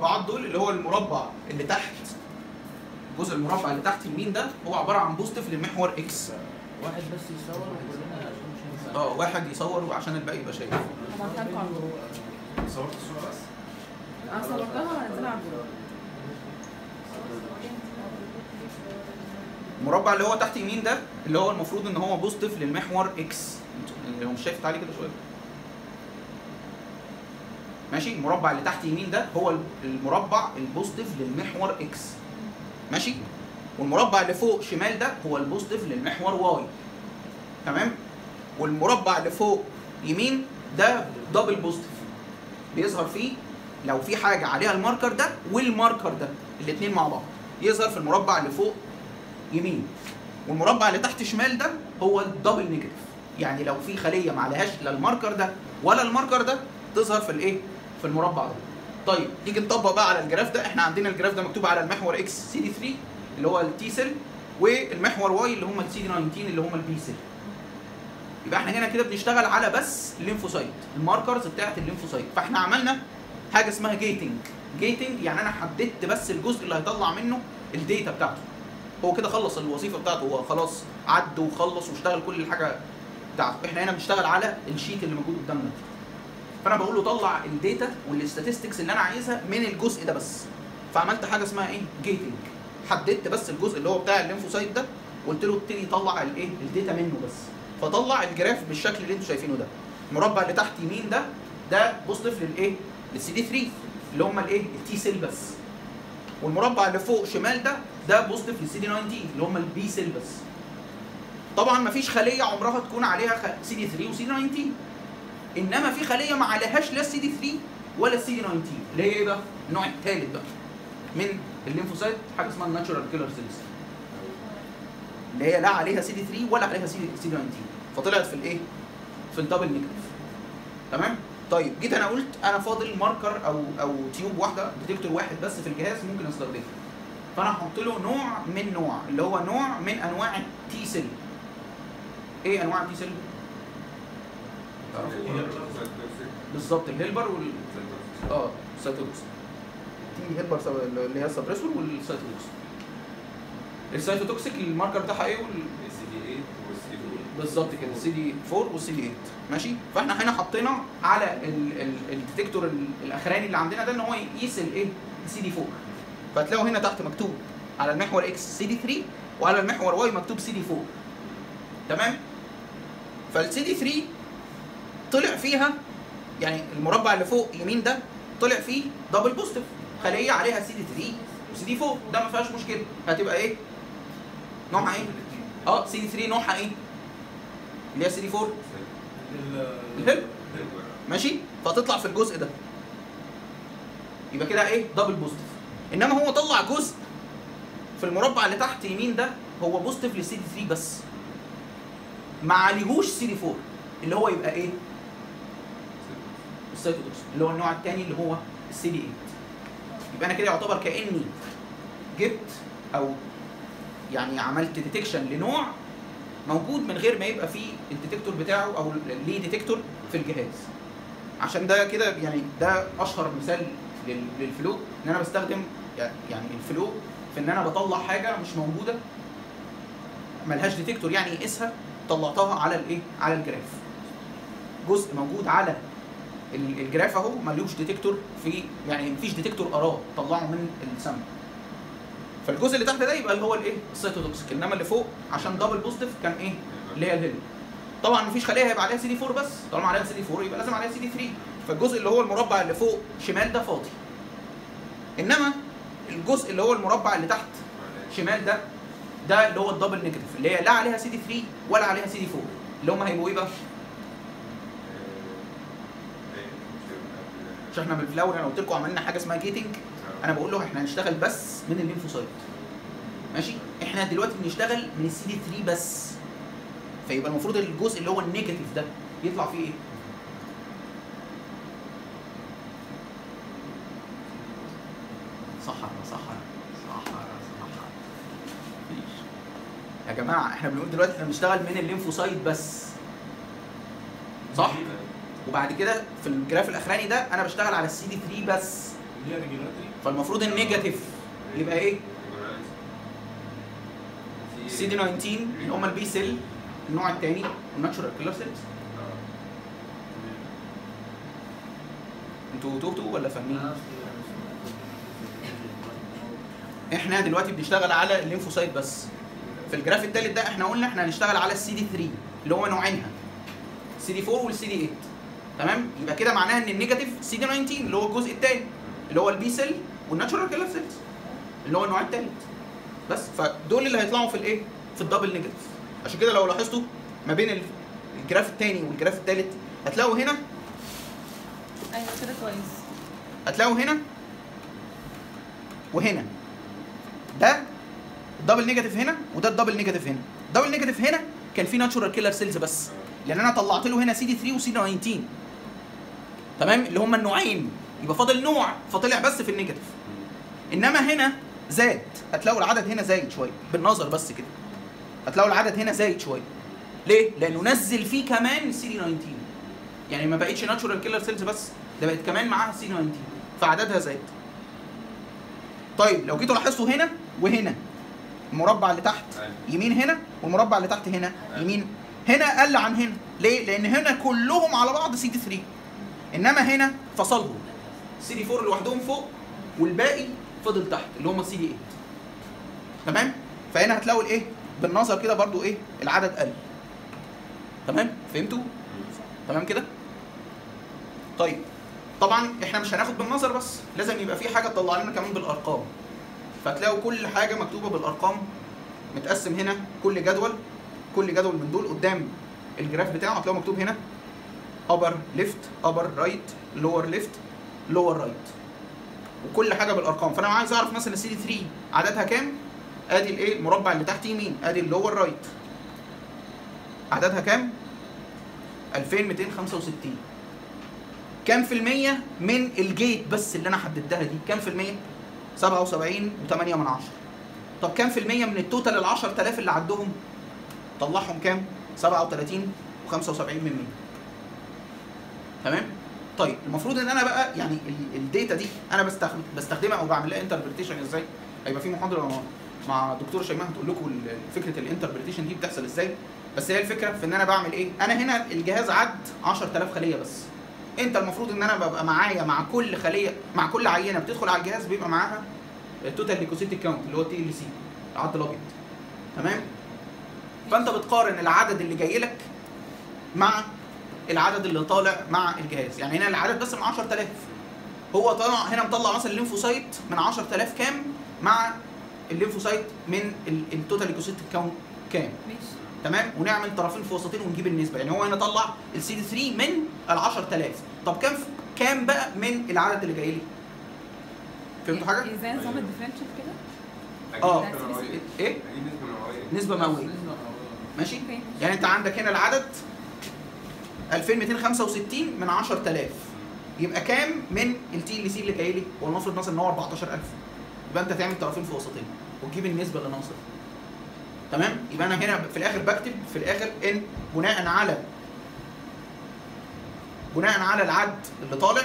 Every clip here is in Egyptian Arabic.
المربعات دول اللي هو المربع اللي تحت الجزء المربع اللي تحت يمين ده هو عباره عن بوزيتيف للمحور اكس واحد بس يصور وكلنا عشان مش هينفع اه واحد يصور عشان الباقي يبقى شايف هبعتها لكم على الجروب صورت الصورة بس انا صورتها وهنزلها على الجروب المربع اللي هو تحت يمين ده اللي هو المفروض ان هو بوزيتيف للمحور اكس اللي هو مش شايف تعالي كده شويه ماشي المربع اللي تحت يمين ده هو المربع البوزيتيف للمحور اكس ماشي والمربع اللي فوق شمال ده هو البوزيتيف للمحور واي تمام والمربع اللي فوق يمين ده دبل بوزيتيف بيظهر فيه لو في حاجه عليها الماركر ده والماركر ده الاثنين مع بعض يظهر في المربع اللي فوق يمين والمربع اللي تحت شمال ده هو الدبل نيجاتيف يعني لو في خليه ما عليهاش لا الماركر ده ولا الماركر ده تظهر في الايه في المربع ده طيب نيجي نطبق بقى على الجراف ده احنا عندنا الجراف ده مكتوب على المحور اكس سي دي 3 اللي هو التي سيل والمحور واي اللي هم السي دي 19 اللي هم البي سيل يبقى احنا هنا كده بنشتغل على بس الليمفوسايت الماركرز بتاعت الليمفوسايت فاحنا عملنا حاجه اسمها جيتنج جيتنج يعني انا حددت بس الجزء اللي هيطلع منه الداتا بتاعته هو كده خلص الوظيفه بتاعته هو خلاص عد وخلص واشتغل كل الحاجه بتاعته احنا هنا بنشتغل على الشيت اللي موجود قدامنا فانا بقول له طلع الداتا والاستاتستكس اللي انا عايزها من الجزء ده بس فعملت حاجه اسمها ايه جيتنج حددت بس الجزء اللي هو بتاع الليمفوسايت ده قلت له ابتدي يطلع الايه الداتا منه بس فطلع الجراف بالشكل اللي انتوا شايفينه ده المربع اللي تحت يمين ده ده بوزيتيف للايه للسي دي 3 اللي هم الايه التي سيل بس والمربع اللي فوق شمال ده ده بوزيتيف للسي دي 19 اللي هم البي سيل بس طبعا مفيش خليه عمرها تكون عليها سي دي 3 وسي دي 19 انما في خليه ما عليهاش لا السي دي 3 ولا السي دي 19 اللي هي ايه بقى النوع الثالث بقى من الليمفوسايت حاجه اسمها الناتشورال كيلر سيلز اللي هي لا عليها سي دي 3 ولا عليها سي دي 19 فطلعت في الايه في الدبل نيجاتيف تمام طيب جيت انا قلت انا فاضل ماركر او او تيوب واحده ديتكتور واحد بس في الجهاز ممكن استخدمه فانا هحط له نوع من نوع اللي هو نوع من انواع التي سيل ايه انواع التي سيل بالظبط الهيلبر وال اه السيتوكس تي هيلبر سو- اللي هي السبريسور والسيتوكس السيتوتوكسيك الماركر بتاعها ايه وال... السي دي 8 والسي دي بالظبط كده السي دي 4 والسي دي 8 ماشي فاحنا هنا حطينا على ال- ال- الديتكتور ال- الاخراني اللي عندنا ده ان هو يقيس الايه السي دي 4 فهتلاقوا هنا تحت مكتوب على المحور اكس سي دي 3 وعلى المحور واي مكتوب سي دي 4 تمام فالسي دي 3 طلع فيها يعني المربع اللي فوق يمين ده طلع فيه دبل بوزيتيف خليه عليها سي دي 3 وسي دي 4 ده ما فيهاش مشكله هتبقى ايه نوعها ايه اه سي دي 3 نوعها ايه اللي هي سي دي 4 الهيب ماشي فتطلع في الجزء ده يبقى كده ايه دبل بوزيتيف انما هو طلع جزء في المربع اللي تحت يمين ده هو بوزيتيف للسي دي 3 بس ما عليهوش سي دي 4 اللي هو يبقى ايه السيتوتوكس اللي هو النوع الثاني اللي هو السي دي 8 يبقى انا كده يعتبر كاني جبت او يعني عملت ديتكشن لنوع موجود من غير ما يبقى فيه الديتكتور بتاعه او ليه ديتكتور في الجهاز عشان ده كده يعني ده اشهر مثال لل- للفلو ان انا بستخدم يعني الفلو في ان انا بطلع حاجه مش موجوده ملهاش ديتكتور يعني يقيسها طلعتها على الايه على الجراف جزء موجود على ال- الجراف اهو ملوش ديتكتور في يعني مفيش ديتكتور اراه طلعه من السمع فالجزء اللي تحت ده يبقى اللي هو الايه السيتوتوكسيك انما اللي فوق عشان دبل بوزيتيف كان ايه اللي هي الهيل طبعا مفيش خليه هيبقى عليها سي دي 4 بس طالما عليها سي دي 4 يبقى لازم عليها سي دي 3 فالجزء اللي هو المربع اللي فوق شمال ده فاضي انما الجزء اللي هو المربع اللي تحت شمال ده ده اللي هو الدبل نيجاتيف اللي هي لا عليها سي دي 3 ولا عليها سي دي 4 اللي هم هيبقوا ايه بقى؟ مش احنا في الاول انا قلت لكم عملنا حاجه اسمها جيتنج انا بقول له احنا هنشتغل بس من الليمفوسايت ماشي احنا دلوقتي بنشتغل من السي دي 3 بس فيبقى المفروض الجزء اللي هو النيجاتيف ده يطلع فيه ايه صحرا صحرا صحرا صحرا مفيش. يا جماعه احنا بنقول دلوقتي احنا بنشتغل من الليمفوسايت بس صح وبعد كده في الجراف الاخراني ده انا بشتغل على السي دي 3 بس اللي هي ريجولاتري فالمفروض النيجاتيف يبقى ايه؟ سي دي 19 اللي هم البي سيل النوع الثاني الناتشورال كيلر سيلز انتوا توتوا ولا فاهمين؟ احنا دلوقتي بنشتغل على الليمفوسايت بس في الجراف الثالث ده احنا قلنا احنا هنشتغل على السي دي 3 اللي هو نوعينها سي دي 4 والسي دي 8 تمام يبقى كده معناها ان النيجاتيف سي دي 19 اللي هو الجزء الثاني اللي هو البي سيل والناتشورال كيلر سيلز اللي هو النوع الثالث بس فدول اللي هيطلعوا في الايه في الدبل نيجاتيف عشان كده لو لاحظتوا ما بين ال- الجراف الثاني والجراف الثالث هتلاقوا هنا ايوه كده كويس هتلاقوا هنا وهنا ده الدبل نيجاتيف هنا وده الدبل نيجاتيف هنا الدبل نيجاتيف هنا كان فيه ناتشورال كيلر سيلز بس لان انا طلعت له هنا سي دي 3 وسي دي 19 تمام اللي هما النوعين يبقى فاضل نوع فطلع بس في النيجاتيف انما هنا زاد هتلاقوا العدد هنا زايد شويه بالنظر بس كده هتلاقوا العدد هنا زايد شويه ليه؟ لانه نزل فيه كمان سي دي 19 يعني ما بقتش ناتشورال كيلر سيلز بس ده بقت كمان معاها سي 19 فعددها زاد طيب لو جيتوا لاحظتوا هنا وهنا المربع اللي تحت يمين هنا والمربع اللي تحت هنا يمين هنا قل عن هنا ليه؟ لان هنا كلهم على بعض سي دي 3 انما هنا فصلهم سي دي 4 لوحدهم فوق والباقي فضل تحت اللي هم سي دي 8 تمام؟ فهنا هتلاقوا الايه؟ بالنظر كده برضو ايه؟ العدد قل تمام؟ فهمتوا؟ تمام كده؟ طيب طبعا احنا مش هناخد بالنظر بس لازم يبقى في حاجه تطلع لنا كمان بالارقام فتلاقوا كل حاجه مكتوبه بالارقام متقسم هنا كل جدول كل جدول من دول قدام الجراف بتاعه هتلاقوا مكتوب هنا upper left upper right lower left lower right وكل حاجه بالارقام فانا عايز اعرف مثلا السي دي 3 عددها كام ادي الايه المربع اللي تحت يمين ادي اللور رايت عددها كام 2265 كام في المية من الجيت بس اللي انا حددتها دي كام في المية 77 و8 من عشرة طب كام في المية من التوتال ال 10000 اللي عدهم طلعهم كام 37 و75 من 100 تمام طيب المفروض ان انا بقى يعني ال- الداتا دي انا بستخدم بستخدمها او بعمل لها انتربريتيشن ازاي هيبقى في محاضره مع- مع الدكتور شيماء هتقول لكم ال- فكره الانتربريتيشن دي بتحصل ازاي بس هي الفكره في ان انا بعمل ايه انا هنا الجهاز عد 10000 خليه بس انت المفروض ان انا ببقى معايا مع كل خليه مع كل عينه بتدخل على الجهاز بيبقى معاها التوتال ليكوسيتيك كاونت اللي هو تي ال سي العدد الابيض تمام فانت بتقارن العدد اللي جاي لك مع العدد اللي طالع مع الجهاز يعني هنا العدد بس من 10000 هو طالع هنا مطلع مثلا الليمفوسايت من 10000 كام مع الليمفوسايت من ال- التوتال ليكوسيتيك كاونت كام ماشي تمام ونعمل طرفين في وسطين ونجيب النسبه يعني هو هنا طلع السي دي 3 من ال 10000 طب كام كام بقى من العدد اللي جاي لي فهمتوا حاجه زي نظام الديفرنشال كده اه. ايه ايه نسبه نوعيه نسبه مئويه ماشي اوكي يعني انت عندك هنا العدد 2265 من 10000 يبقى كام من التي ال سي اللي جاي لي ولنفرض مثلا ان هو 14000 يبقى انت تعمل طرفين في وسطين وتجيب النسبه اللي ناقصه تمام يبقى انا هنا في الاخر بكتب في الاخر ان بناء على بناء على العد اللي طالع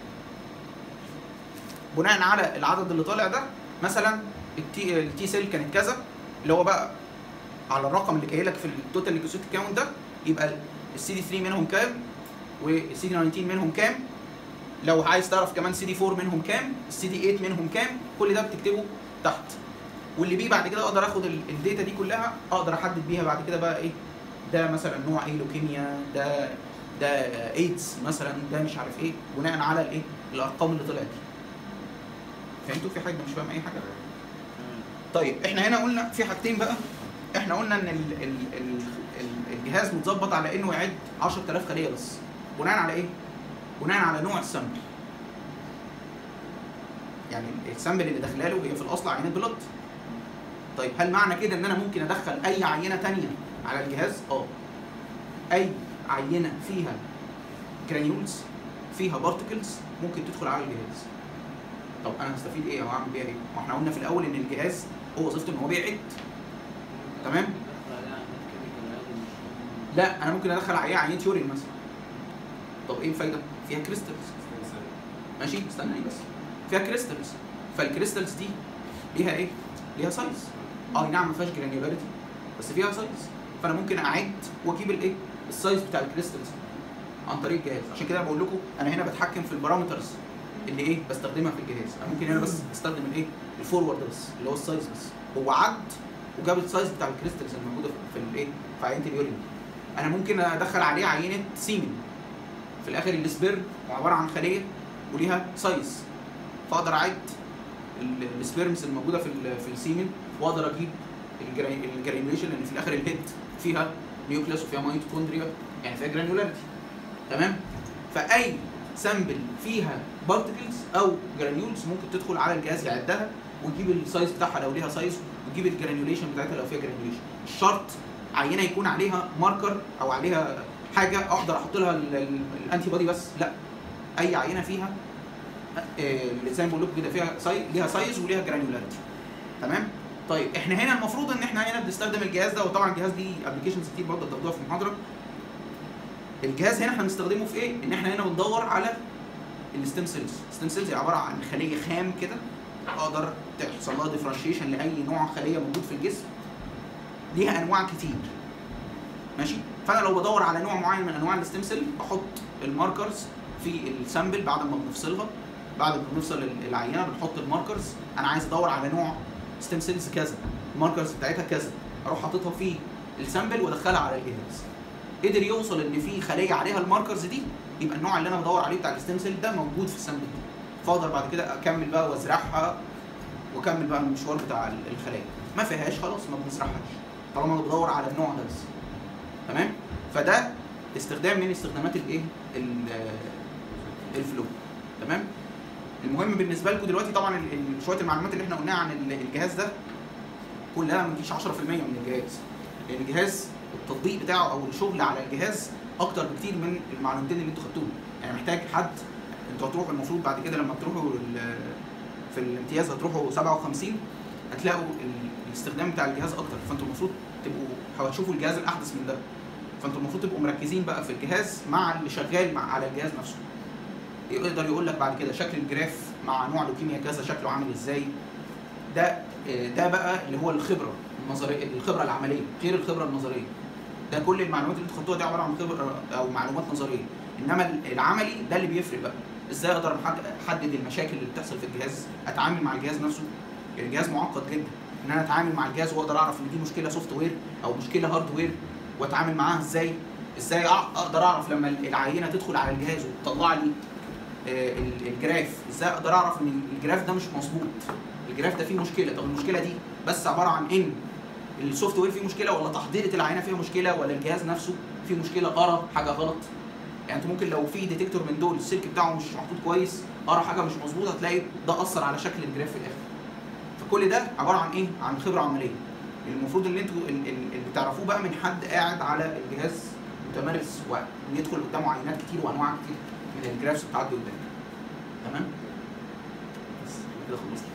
بناء على العدد اللي طالع ده مثلا التي التي سيل كانت كذا اللي هو بقى على الرقم اللي جاي لك في التوتال ليكوسيت كاونت ده يبقى السي دي 3 منهم كام والسي دي 19 منهم كام لو عايز تعرف كمان سي دي 4 منهم كام السي دي 8 منهم كام كل ده بتكتبه تحت واللي بيه بعد كده اقدر اخد ال- الداتا دي كلها اقدر احدد بيها بعد كده بقى ايه ده مثلا نوع ايه لوكيميا ده ده ايدز مثلا ده مش عارف ايه بناء على الايه الارقام اللي طلعت دي فهمتوا في حاجه مش فاهم اي حاجه طيب احنا هنا قلنا في حاجتين بقى احنا قلنا ان ال ال ال ال الجهاز متظبط على انه يعد 10000 خليه بس بناء على ايه؟ بناء على نوع السامبل يعني السامبل اللي داخله له هي في الاصل عينه بلد طيب هل معنى كده ان انا ممكن ادخل اي عينه تانية على الجهاز؟ اه اي عينه فيها جرانيولز فيها بارتكلز ممكن تدخل على الجهاز طب انا هستفيد ايه او هعمل بيها ايه؟ ما احنا قلنا في الاول ان الجهاز هو وظيفته ان هو بيعد تمام؟ لا انا ممكن ادخل عليها عينه يورين مثلا طب ايه الفايده؟ فيها كريستالز ماشي استنى بس فيها كريستالز فالكريستالز دي ليها ايه؟ ليها سايز اه نعم ما فيهاش جرانيولاريتي بس فيها سايز فانا ممكن اعد واجيب الايه؟ السايز بتاع الكريستالز عن طريق الجهاز عشان كده بقول لكم انا هنا بتحكم في البارامترز اللي ايه بستخدمها في الجهاز انا ممكن هنا بس استخدم الايه الفورورد بس اللي هو السايز بس هو عد وجاب السايز بتاع الكريستالز الموجوده في- في الايه في عينه اليورين انا ممكن ادخل عليه عينه سيمن في الاخر السبيرم عباره عن خليه وليها سايز فاقدر اعد ال- السبيرمز الموجوده في ال- في السيمن واقدر اجيب الجرانيوليشن لان في الاخر الهيد فيها نيوكليوس وفيها ميتوكوندريا يعني فيها جرانيولاريتي تمام فاي سامبل فيها بارتكلز او جرانيولز ممكن تدخل على الجهاز يعدها وتجيب السايز بتاعها لو ليها سايز وتجيب الجرانيوليشن بتاعتها لو فيها جرانيوليشن الشرط عينه يكون عليها ماركر او عليها حاجه اقدر احط لها ال- ال- الانتي بودي بس لا اي عينه فيها آه، اللي زي ما بقول لكم كده فيها سايز ليها سايز وليها جرانيولاريتي تمام طيب احنا هنا المفروض ان احنا هنا بنستخدم الجهاز ده وطبعا الجهاز ليه ابلكيشنز كتير برضه بتاخدوها في المحاضره الجهاز هنا احنا بنستخدمه في ايه؟ ان احنا هنا بندور على الستيم سيلز، الستيم سيلز هي عباره عن خليه خام كده اقدر تحصل لها ديفرنشيشن لاي نوع خليه موجود في الجسم ليها انواع كتير ماشي فانا لو بدور على نوع معين من انواع الستيم سيل بحط الماركرز في السامبل بعد ما بنفصلها بعد ما بنفصل ال- العينه بنحط الماركرز انا عايز ادور على نوع ستيم سيلز كذا الماركرز بتاعتها كذا اروح حاططها في السامبل وادخلها على الجهاز قدر يوصل ان في خليه عليها الماركرز دي يبقى النوع اللي انا بدور عليه بتاع الستيم سيل ده موجود في السامبل دي فاقدر بعد كده اكمل بقى وازرعها واكمل بقى المشوار بتاع ال- الخلايا ما فيهاش خلاص ما بنزرعهاش طالما انا بدور على النوع ده بس تمام فده استخدام من استخدامات الايه ال- الفلو تمام المهم بالنسبه لكم دلوقتي طبعا ال- ال- شويه المعلومات اللي احنا قلناها عن ال- الجهاز ده كلها ما تجيش 10% من الجهاز لان الجهاز التطبيق بتاعه او الشغل على الجهاز اكتر بكتير من المعلومتين اللي انتوا خدتوهم يعني محتاج حد انتوا هتروحوا المفروض بعد كده لما تروحوا ال- في الامتياز هتروحوا 57 هتلاقوا ال- الاستخدام بتاع الجهاز اكتر فانتوا المفروض تبقوا هتشوفوا الجهاز الاحدث من ده فانتوا المفروض تبقوا مركزين بقى في الجهاز مع اللي شغال مع على الجهاز نفسه يقدر يقول لك بعد كده شكل الجراف مع نوع لوكيميا كذا شكله عامل ازاي ده ده بقى اللي هو الخبره النظريه الخبره العمليه غير الخبره النظريه ده كل المعلومات اللي انتوا خدتوها دي عباره عن خبره او معلومات نظريه انما العملي ده اللي بيفرق بقى ازاي اقدر أحد- احدد المشاكل اللي بتحصل في الجهاز اتعامل مع الجهاز نفسه الجهاز معقد جدا ان انا اتعامل مع الجهاز واقدر اعرف ان دي مشكله سوفت وير او مشكله هارد وير واتعامل معاها ازاي ازاي أع- اقدر اعرف لما العينه تدخل على الجهاز وتطلع لي آه، ال- الجراف ازاي اقدر اعرف ان الجراف ده مش مظبوط الجراف ده فيه مشكله طب المشكله دي بس عباره عن ان السوفت وير فيه مشكله ولا تحضيره العينه فيها مشكله ولا الجهاز نفسه فيه مشكله قرا حاجه غلط يعني انت ممكن لو في ديتكتور من دول السلك بتاعه مش محطوط كويس قرا حاجه مش مظبوطه هتلاقي ده اثر على شكل الجراف في الاخر فكل ده عباره عن ايه عن خبره عمليه المفروض ان انتوا ال- ال- اللي تعرفوه بقى من حد قاعد على الجهاز متمارس ويدخل قدامه عينات كتير وانواع كتير من الجرافس بتعدي قدامه تمام بس كده خلصنا